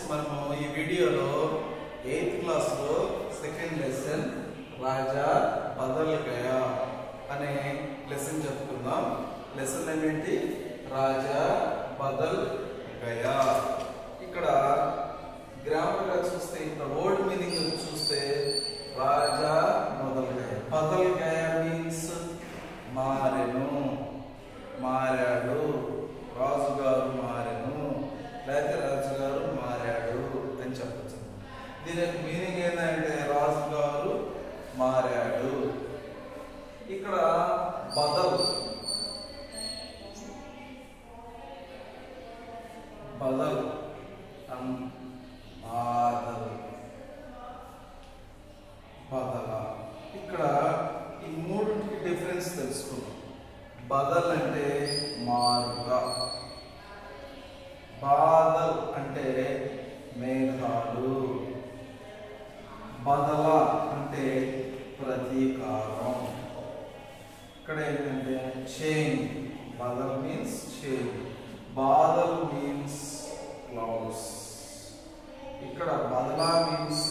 మనము ఈ వీడియోలో ఎయిత్ క్లాస్లో సెకండ్ లెసన్ రాజా బదల్ గయా అనే లెసన్ చెప్పుకుందాం లెసన్ ఏమిటి రాజా బదల్ గయా ఇక్కడ గ్రామర్గా చూస్తే ఇక్కడ వర్డ్ మీనింగ్ చూస్తే రాజా బదల్ గయా బదల్ గయా మీన్స్ మారెను మారాడు రాజుగారు మారెను లేకపోతే రాజుగారు మారాడు అని చెప్పచ్చు దీని యొక్క మీనింగ్ ఏంటంటే రాజుగారు మారాడు ఇక్కడ బదల్ బదల్ అన్ బాదల్ బదల ఇక్కడ ఈ మూడింటికి డిఫరెన్స్ తెలుసుకుందాం బదల్ అంటే మారుగా బాదల్ అంటే మేఘాలు బదల అంటే ప్రతీకారం ఇక్కడ ఏంటంటే చేంజ్ బదల్ మీన్స్ చేంజ్ బాదల్ మీన్స్ క్లౌడ్స్ ఇక్కడ బదలా మీన్స్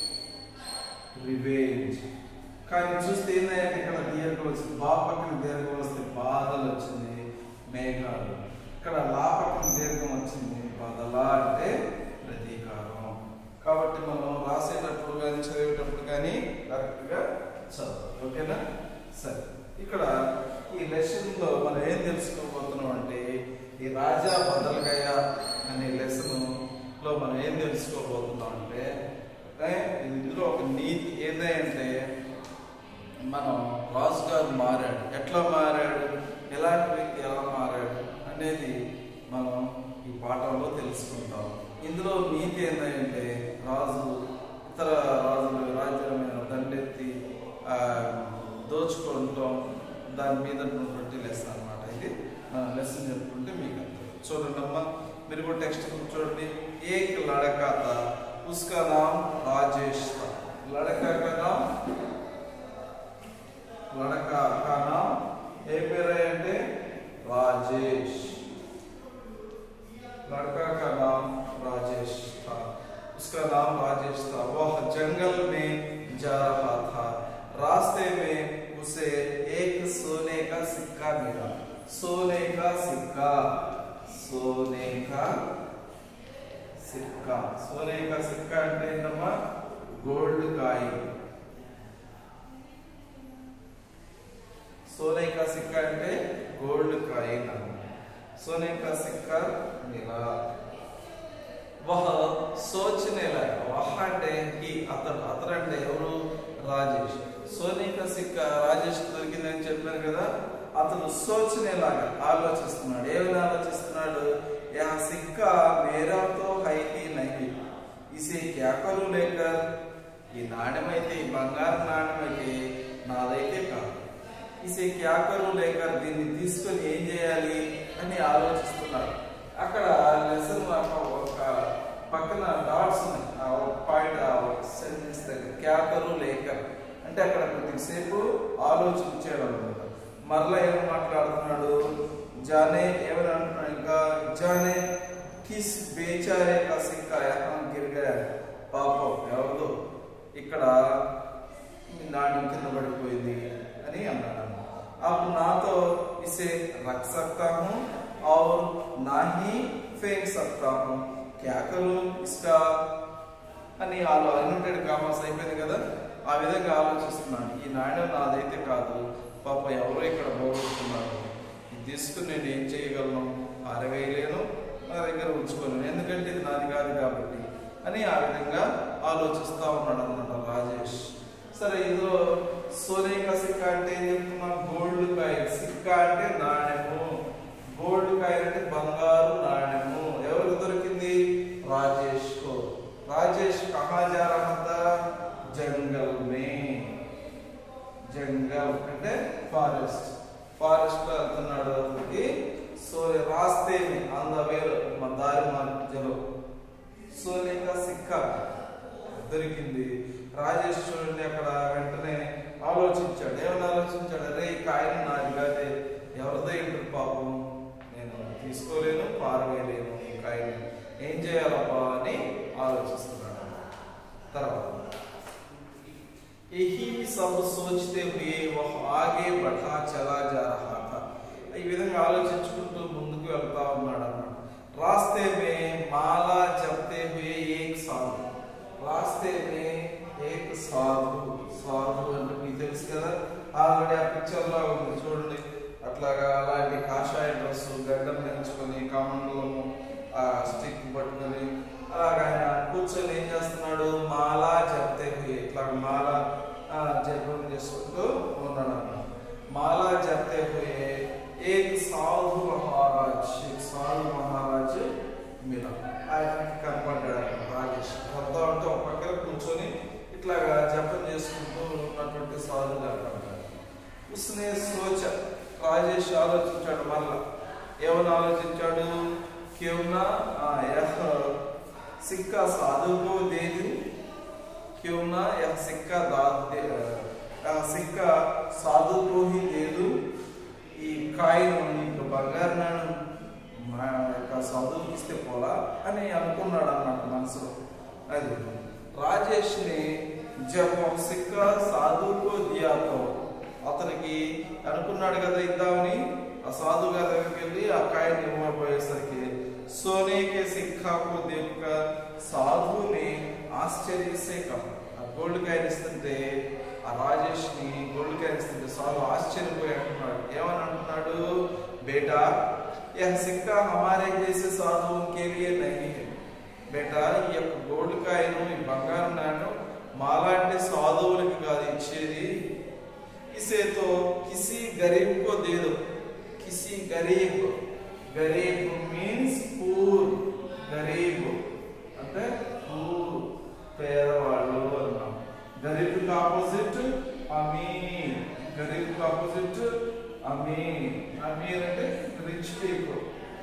రివేంజ్ కానీ చూస్తే ఏంటంటే ఇక్కడ దీర్ఘం వచ్చింది బా పక్కన దీర్ఘం వస్తే బాధలు వచ్చింది మేఘాలు ఇక్కడ లా పక్కన దీర్ఘం వచ్చింది బదలా అంటే ప్రతీకారం కాబట్టి మనం రాసేటప్పుడు కానీ చదివేటప్పుడు కానీ కరెక్ట్గా చదవాలి ఓకేనా సరే ఇక్కడ ఈ లెసన్ లో మనం ఏం తెలుసుకోబోతున్నాం అంటే ఈ రాజా బదలగయ అనే లెసన్ లో మనం ఏం తెలుసుకోబోతున్నాం అంటే ఏ, ఇందులో ఒక నీతి ఏంటంటే మనం రాజు గారు మారాడు ఎట్లా మారాడు ఎలాంటి వ్యక్తి ఎలా మారాడు అనేది మనం ఈ పాఠంలో తెలుసుకుంటాం ఇందులో నీతి ఏంటంటే రాజు ఇతర రాజులు రాజ్యాల మీద దండెత్తి ఆ, దోచుకోవటం దాని మీద ఉన్నటువంటి లెసన్ అనమాట ఇది మనం లెసన్ చెప్పుకుంటే మీకు అర్థం చూడండి అమ్మా మీరు కూడా టెక్స్ట్ బుక్ చూడండి ఏక్ లడకా తా उसका नाम राजेश था लड़का का नाम लड़का का नाम ఏ పేరు అంటే राजेश लड़का का नाम राजेश था उसका नाम राजेश था वह जंगल में जा रहा था रास्ते में उसे एक सोने का सिक्का मिला सोने का सिक्का सोने का సిక్కా సోనే యొక్క సిక్కా అంటే ఏంటమ్మా గోల్డ్ కాయిన్ सोने का सिक्का అంటే గోల్డ్ కాయిన్ सोने का सिक्का मिला वह सोचने लगा वह అంటే ఈ అతడు అతడు అంటే ఎవరు రాజేష్ సోనే కా సిక్కా రాజేష్ దొరికిందని చెప్పాను కదా అతను సోచనేలాగా ఆలోచిస్తున్నాడు ఏమైనా ఆలోచిస్తున్నాడు యా సిక్కా మేరా తో హై హీ నహీ ఇసే క్యా కరు లేకర్ ఈ నాణ్యమైతే ఈ బంగారు నాణ్యమైతే నాదైతే కాదు ఇసే క్యా కరు లేకర్ దీన్ని తీసుకొని ఏం చేయాలి అని ఆలోచిస్తున్నాడు అక్కడ లెసన్ ఒక పక్కన డాట్స్ ఉన్నాయి ఆ ఒక పాయింట్ ఆ ఒక సెంటెన్స్ దగ్గర క్యా కరు లేకర్ అంటే అక్కడ కొద్దిసేపు ఆలోచించాడు అనమాట మరలా ఏం మాట్లాడుతున్నాడు జానే ఏమని అంటున్నాడు ఇంకా జానే కిస్ బేచారే కా సిక్కా యహాం గిర్ గయా పాపం ఎవరిదో ఇక్కడ నాణ్యం కింద పడిపోయింది అని అన్నాడు అప్పుడు నాతో ఇసే రख सकता हूँ और ना ही फेंक सकता हूँ क्या करूँ इसका అని ఆలో అన్నింటి కామర్స్ అయిపోయింది కదా ఆ విధంగా ఆలోచిస్తున్నాడు ఈ నాణ్యం నాదైతే కాదు పాప ఎవరో ఇక్కడ పోగొట్టుకున్నారు ఇది తీసుకుని నేను ఏం చేయగలను పారవేయలేను నా దగ్గర ఉంచుకోలేను ఎందుకంటే ఇది నాది కాదు కాబట్టి అని ఆ విధంగా ఆలోచిస్తా ఉన్నాడు అన్నమాట రాజేష్ సరే ఇందులో సోనే కా సిక్కా అంటే ఏం చెప్తున్నాం గోల్డ్ కాయిన్ సిక్కా అంటే నాణ్యము గోల్డ్ కాయిన్ అంటే బంగారు నాణ్యము ఎవరికి దొరికింది రాజేష్ కో రాజేష్ కహా జా రహా థా జంగల్ మే జంగల్ అంటే ఫారెస్ట్ ఫారెస్ట్ లో వెళ్తున్నాడు అతనికి సో రాస్తే ఆన్ ద వే మన దారి మధ్యలో సోనే కా సిక్కా దొరికింది రాజేష్ చూడండి అక్కడ వెంటనే ఆలోచించాడు ఏమని ఆలోచించాడు అరే ఈ కాయని నాది కాదే ఎవరిదో ఇంటర్ పాపం నేను తీసుకోలేను పారవేయలేను ఈ కాయని ఏం చేయాలబ్బా అని ఆలోచిస్తున్నాడు తర్వాత यही सब सोचते हुए वह आगे बढ़ा चला जा रहा था ఈ విధంగా ఆలోచించుకుంటూ ముందుకు వెళ్తా ఉన్నాడు అన్నమాట రాస్తే మే మాలా జప్తే హుయే ఏక్ సాధు రాస్తే మే ఏక్ సాధు సాధు అంటే మీకు తెలుసు కదా ఆల్రెడీ ఆ పిక్చర్ లో ఉంది చూడండి అట్లాగా అలాంటి కాషాయ డ్రెస్ గడ్డం పెంచుకొని కమండలము ఆ స్టిక్ పట్టుకొని అలాగా ఆయన కూర్చొని ఏం చేస్తున్నాడు మాలా జప్తే హుయే ఇట్లా మాల ఆ, జపం చేసుకుంటూ ఉన్నాడు అన్నమాట మాలా జప్తే హుయే ఏక్ సాధు మహారాజ్ ఏక్ సాధు మహారాజ్ మిలా ఆయనకి కనపడ్డాడు అన్నమాట రాజేష్ వద్దా ఉంటే ఒక పక్కన కూర్చొని ఇట్లాగా జపం చేసుకుంటూ ఉన్నటువంటి సాధు కనపడ్డాడు ఉస్నే సోచ రాజేష్ ఆలోచించాడు మళ్ళా ఏమని ఆలోచించాడు క్యూనా యహ్ సిక్కా సాధువు దేది क्यों ना यह सिक्का दाद दे ఆ సిక్క సాధువు హి లేదు ఈ కాయిన్ నీకు బంగారు నాణం మా యొక్క సాధువుకి ఇస్తే పోలా అని అనుకున్నాడు అన్నమాట మనసులో అది రాజేష్ ని జబ్ ఒక సిక్క సాధువుకు దియాతో అతనికి అనుకున్నాడు కదా ఇద్దామని ఆ సాధువు గారి దగ్గరికి వెళ్ళి ఆ కాయిన్ ఇవ్వబోయేసరికి सोने के सिक्का को देखकर సాధు ని ఆశ్చర్యసే కహా ఆ గోల్డ్ కాయిన్ ఇస్తుంటే ఆ రాజేష్ ని గోల్డ్ కాయిన్ ఇస్తుంటే సాధు ఆశ్చర్యపోయి అంటున్నాడు ఏమని అంటున్నాడు బేటా यह सिक्का हमारे जैसे साधुओं के लिए नहीं है బేటా ఈ యొక్క గోల్డ్ కాయిన్ ఈ బంగారం నాణ్యం మాలాంటి సాధువులకి కాదు ఇచ్చేది ఇసే తో కిసి గరీబ్ కో దే దో కిసి గరీబ్ గరీబ్ మీన్స్ పూర్ గరీబ్ అంటే పూర్ పేదవాళ్ళు అన్నాం గరీబ్ కి ఆపోజిట్ అమీర్ గరీబ్ కి ఆపోజిట్ అమీర్ అమీర్ అంటే రిచ్ పీపుల్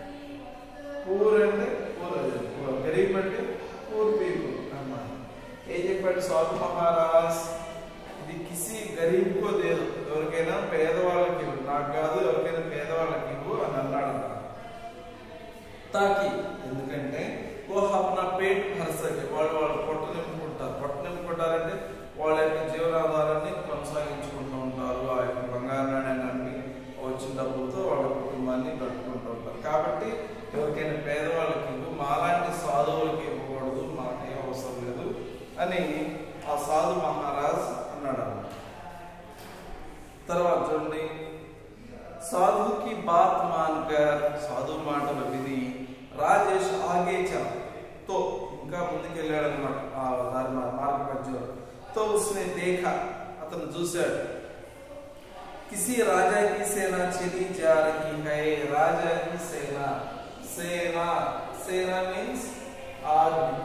పూర్ అంటే పూర్ గరీబ్ అంటే పూర్ పీపుల్ అన్నమాట ఏం చెప్పాడు స్వామి మహారాజ్ ఇది కిసి గరీబ్ కో లేదు ఎవరికైనా పేదవాళ్ళకి ఇవ్వు నాకు కాదు ఎవరికైనా పేదవాళ్ళకి ఇవ్వు అని అన్నాడు అన్నమాట. తాకి ఎందుకంటే ఓ అప్నా పేట్ భర్ సకే వాళ్ళు వాళ్ళు పొట్ట నింపుకుంటారు పొట్ట నింపుకుంటారంటే వాళ్ళ యొక్క జీవనాధారాన్ని కొనసాగించుకుంటూ ఉంటారు ఆ యొక్క బంగారు నాణ్యాన్ని అమ్మి వచ్చిన డబ్బులతో వాళ్ళ కుటుంబాన్ని కట్టుకుంటూ ఉంటారు కాబట్టి ఎవరికైనా పేదవాళ్ళకి ఇవ్వు మాలాంటి సాధువులకి ఇవ్వకూడదు మాకేం అవసరం లేదు అని ఆ సాధు మహారాజ్ అన్నాడు అన్నమాట. తర్వాత చూడండి साधु की बात मानकर సాధు మాటలు విని రాజేష్ ఆగే చల తో ఇంకా ముందుకెళ్ళాడు అనమాట ఆ దారి మా- మార్గ మధ్యలో తో ఉస్నే దేఖ అతను చూశాడు किसी राजा की सेना चली जा रही है राजा की सेना सेना सेना मीन्स आर्मी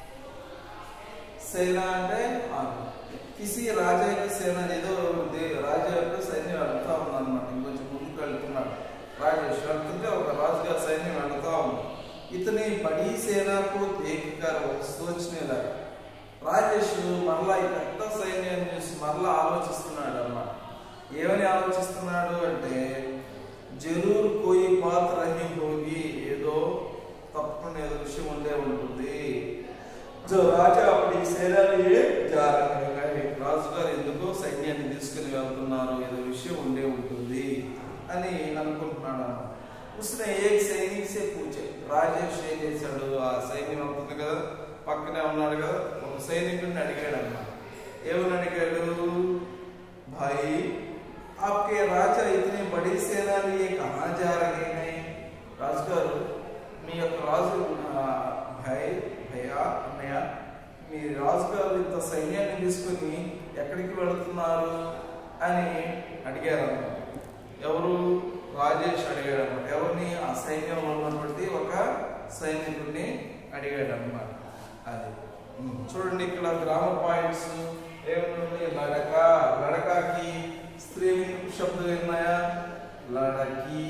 సేన అంటే ఆర్మీ కిసి రాజాకి సేన ఏదో దే- రాజా యొక్క సైన్యం వెళ్తా ఉందన్నమాట ఇంకొంచెం ముందుకు వెళ్తున్నాడు రాజేష్ వెళ్తుంటే ఒక రాజుగారి సైన్యం వెళ్తా ఉంది ఇతని బడీ సేనకు దేకికారు ఒక సోచనేలా రాజేష్ మరలా ఈ పెద్ద సైన్యాన్ని చూసి మరలా ఆలోచిస్తున్నాడు అన్నమాట ఏమని ఆలోచిస్తున్నాడు అంటే జరూర్ కోయి బాత్ రహి హోగి ఏదో తప్పకుండా ఏదో విషయం ఉండే ఉంటుంది जो రాజా అప్పటి సేనలే జారకై రాజుగారు ఎందుకో సైన్యాన్ని తీసుకుని వెళ్తున్నారు ఏదో విషయం ఉండే ఉంటుంది అని అనుకుంటున్నాడు అన్నమాట. ఉస్నే ఏక్ సైనిక్ సే పూచే రాజేష్ ఏం చేశాడు ఆ సైన్యం అవుతుంది కదా పక్కనే ఉన్నాడు కదా ఒక సైనికుడిని అడిగాడు అన్నమాట ఏమని అడిగాడు భాయి आपके राजा इतने बड़ी सेना लिए कहाँ जा रहे हैं రాజుగారు మీ యొక్క రాజు ఆ, భాయ్ భయ్యా అన్నయ్య మీ రాజుగారు ఇంత సైన్యాన్ని తీసుకుని ఎక్కడికి వెళుతున్నారు అని అడిగారు అన్నమాట. ఎవరు రాజేష్ అడిగాడు అనమాట ఎవరిని ఆ సైన్యంలో ఉన్నటువంటి ఒక సైనికుడిని అడిగాడు అనమాట అది ఉమ్, చూడండి ఇక్కడ గ్రామర్ పాయింట్స్ ఏముంది లడక లడకాకి స్త్రీలింగ శబ్దం ఉన్నాయా లడకి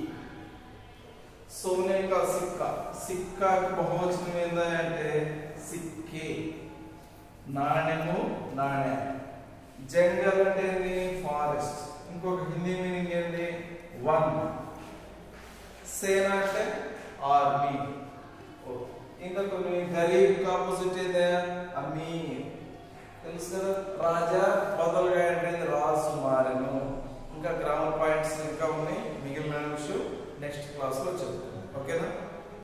सोने का सिक्का सिक्का బహువచనం ఏంటంటే సిక్కే నాణ్యము నాణ్య జంగల్ అంటే ఏంటి ఫారెస్ట్ ఇంకొక హిందీ మీనింగ్ ఏంటి వన్ సేన అంటే ఆర్మీ ఇంకా కొన్ని గరీబ్ ఆపోజిట్ ఏదే అమీర్ తెలుసు కదా రాజా బదులుగా ఏంటంటే రాజు మారెను ఇంకా గ్రామర్ పాయింట్స్ ఇంకా ఉన్నాయి మిగిలిన విషయం నెక్స్ట్ క్లాస్ లో చెప్తాను ఓకేనా